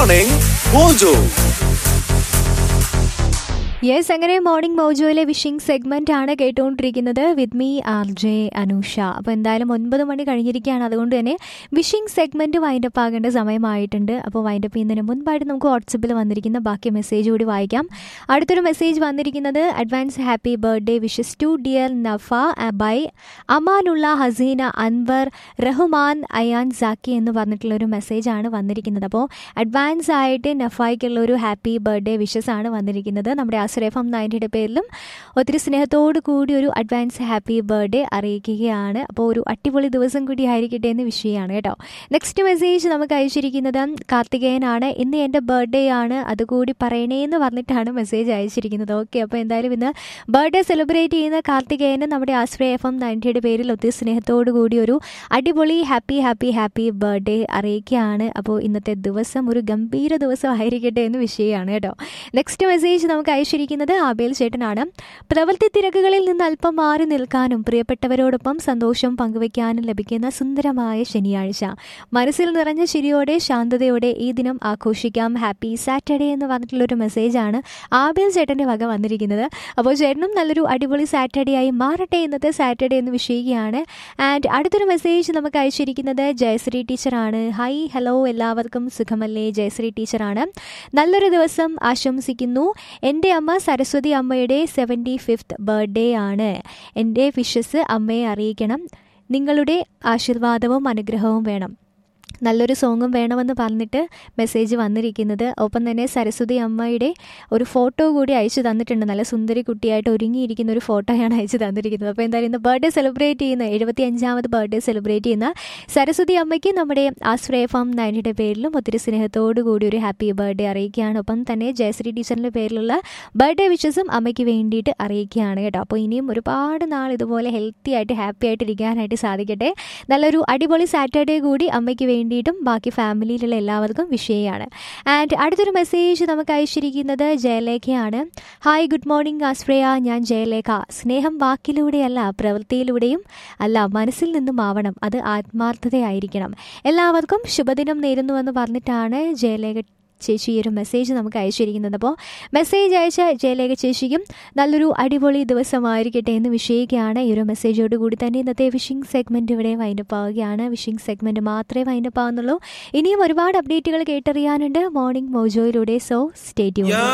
morning Mojo yes അങ്ങനെ morning മോജോയിലെ wishing segment ആണ് കേട്ടുകൊണ്ടിരിക്കുന്നത് with me R J Anusha അപ്പോൾ എന്തായാലും ഒൻപത് മണി കഴിഞ്ഞിരിക്കുകയാണ് അതുകൊണ്ട് തന്നെ വിഷിംഗ് സെഗ്മെന്റ് വൈൻഡപ്പ് ആകേണ്ട സമയമായിട്ടുണ്ട് അപ്പോൾ വൈൻഡപ്പ് ചെയ്യുന്നതിന് മുൻപായിട്ട് നമുക്ക് വാട്സപ്പിൽ വന്നിരിക്കുന്ന ബാക്കി മെസ്സേജ് കൂടി വായിക്കാം അടുത്തൊരു മെസ്സേജ് വന്നിരിക്കുന്നത് advance happy birthday wishes to dear Nafa by Amanulla Haseena Anwar Rahman Ayan Saki എന്ന് പറഞ്ഞിട്ടുള്ള ഒരു മെസ്സേജാണ് വന്നിരിക്കുന്നത് അപ്പോൾ അഡ്വാൻസ് ആയിട്ട് നഫായ്ക്കുള്ള ഒരു ഹാപ്പി ബർത്ത്ഡേ വിഷസ് ആണ് വന്നിരിക്കുന്നത് നമ്മുടെ ആശ്രയഫം നയൻറ്റിയുടെ പേരിലും ഒത്തിരി സ്നേഹത്തോടു കൂടി ഒരു അഡ്വാൻസ് ഹാപ്പി ബർത്ത്ഡേ അറിയിക്കുകയാണ് അപ്പോൾ ഒരു അടിപൊളി ദിവസം കൂടി ആയിരിക്കട്ടെ എന്ന് വിഷയമാണ് കേട്ടോ നെക്സ്റ്റ് മെസ്സേജ് നമുക്ക് അയച്ചിരിക്കുന്നത് കാർത്തികേയനാണ് ഇന്ന് എൻ്റെ ബർത്ത്ഡേ ആണ് അതുകൂടി പറയണേ എന്ന് പറഞ്ഞിട്ടാണ് മെസ്സേജ് അയച്ചിരിക്കുന്നത് ഓക്കെ അപ്പോൾ എന്തായാലും ഇന്ന് ബർത്ത്ഡേ സെലിബ്രേറ്റ് ചെയ്യുന്ന കാർത്തികേയന് നമ്മുടെ ആശ്രയ എഫ് എം നയൻറ്റിയുടെ പേരിൽ ഒത്തിരി സ്നേഹത്തോടു കൂടി ഒരു അടിപൊളി ഹാപ്പി ഹാപ്പി ഹാപ്പി ബർത്ത്ഡേ അറിയിക്കുകയാണ് അപ്പോൾ ഇന്നത്തെ ദിവസം ഒരു ഗംഭീര ദിവസം ആയിരിക്കട്ടെ എന്ന് വിഷയമാണ് കേട്ടോ നെക്സ്റ്റ് മെസ്സേജ് നമുക്ക് അയച്ചിരിക്കുന്നത് ആബേൽ ചേട്ടനാണ് പ്രവൃത്തി തിരക്കുകളിൽ നിന്ന് അല്പം മാറി നിൽക്കാനും പ്രിയപ്പെട്ടവരോടൊപ്പം സന്തോഷം പങ്കുവയ്ക്കാനും ലഭിക്കുന്ന സുന്ദരമായ ശനിയാഴ്ച മനസ്സിൽ നിറഞ്ഞ ചിരിയോടെ ശാന്തതയോടെ ഈ ദിനം ആഘോഷിക്കാം ഹാപ്പി സാറ്റർഡേ എന്ന് പറഞ്ഞിട്ടുള്ളൊരു മെസ്സേജാണ് ആബേൽ ചേട്ടൻ്റെ വക വന്നിരിക്കുന്നത് അപ്പോൾ ചേട്ടനും നല്ലൊരു അടിപൊളി സാറ്റർഡേ ആയി മാറട്ടെ ഇന്നത്തെ സാറ്റർഡേ എന്ന് വിഷയിക്കുകയാണ് ആൻഡ് അടുത്തൊരു മെസ്സേജ് നമുക്ക് അയച്ചിരിക്കുന്നത് ജയശ്രീ ടീച്ചറാണ് ഹായ് ഹലോ എല്ലാവർക്കും സുഖമല്ലേ ജയശ്രീ ടീച്ചറാണ് നല്ലൊരു ദിവസം ആശംസിക്കുന്നു എൻ്റെ അമ്മ സരസ്വതി അമ്മയുടെ സെവൻറ്റി ഫിഫ്ത്ത് ബർത്ത്ഡേ ആണ് എൻ്റെ വിഷസ് അമ്മയെ അറിയിക്കണം നിങ്ങളുടെ ആശീർവാദവും അനുഗ്രഹവും വേണം നല്ലൊരു സോങ്ങും വേണമെന്ന് പറഞ്ഞിട്ട് മെസ്സേജ് വന്നിരിക്കുന്നത് ഒപ്പം തന്നെ സരസ്വതി അമ്മയുടെ ഒരു ഫോട്ടോ കൂടി അയച്ചു തന്നിട്ടുണ്ട് നല്ല സുന്ദരി കുട്ടിയായിട്ട് ഒരുങ്ങിയിരിക്കുന്ന ഒരു ഫോട്ടോയാണ് അയച്ചു തന്നിരിക്കുന്നത് അപ്പോൾ എന്തായാലും ഇന്ന് ബർത്ത്ഡേ സെലിബ്രേറ്റ് ചെയ്യുന്ന എഴുപത്തി അഞ്ചാമത് ബർത്ത്ഡേ സെലിബ്രേറ്റ് ചെയ്യുന്ന സരസ്വതി അമ്മയ്ക്ക് നമ്മുടെ ആശ്രയ ഫാം നയനിയുടെ പേരിലും ഒത്തിരി സ്നേഹത്തോടു കൂടി ഒരു ഹാപ്പി ബർത്ത്ഡേ അറിയിക്കുകയാണ് ഒപ്പം തന്നെ ജയശ്രീ ടീച്ചറിൻ്റെ പേരിലുള്ള ബർത്ത്ഡേ വിഷസും അമ്മയ്ക്ക് വേണ്ടിയിട്ട് അറിയിക്കുകയാണ് കേട്ടോ അപ്പോൾ ഇനിയും ഒരുപാട് നാൾ ഇതുപോലെ ഹെൽത്തി ആയിട്ട് ഹാപ്പി ആയിട്ട് ഇരിക്കാനായിട്ട് സാധിക്കട്ടെ നല്ലൊരു അടിപൊളി സാറ്റർഡേ കൂടി അമ്മയ്ക്ക് വേണ്ടിയിട്ടും ബാക്കി ഫാമിലിയിലുള്ള എല്ലാവർക്കും വിഷയമാണ് ആൻഡ് അടുത്തൊരു മെസ്സേജ് നമുക്ക് അയച്ചിരിക്കുന്നത് ജയലേഖയാണ് ഹായ് ഗുഡ് മോർണിംഗ് ആശ്രയ ഞാൻ ജയലേഖ സ്നേഹം വാക്കിലൂടെയല്ല പ്രവൃത്തിയിലൂടെയും അല്ല മനസ്സിൽ നിന്നും ആവണം അത് ആത്മാർത്ഥതയായിരിക്കണം എല്ലാവർക്കും ശുഭദിനം നേരുന്നുവെന്ന് പറഞ്ഞിട്ടാണ് ജയലേഖ ചേച്ചി ഈ ഒരു മെസ്സേജ് നമുക്ക് അയച്ചിരിക്കുന്നത് അപ്പോൾ മെസ്സേജ് അയച്ച ജയലേഖ ചേച്ചിക്കും നല്ലൊരു അടിപൊളി ദിവസമായിരിക്കട്ടെ എന്ന് വിഷയിക്കുകയാണ് ഈ ഒരു മെസ്സേജോട് കൂടി തന്നെ ഇന്നത്തെ വിഷിംഗ് സെഗ്മെൻറ്റ് ഇവിടെ വൈൻഡപ്പ് ആവുകയാണ് വിഷിംഗ് സെഗ്മെൻറ്റ് മാത്രമേ വൈൻഡപ്പ് ആവുന്നുള്ളൂ ഇനിയും ഒരുപാട് അപ്ഡേറ്റുകൾ കേട്ടറിയാനുണ്ട് മോർണിംഗ് മോജോയിലൂടെ സോ സ്റ്റേറ്റ്യൂ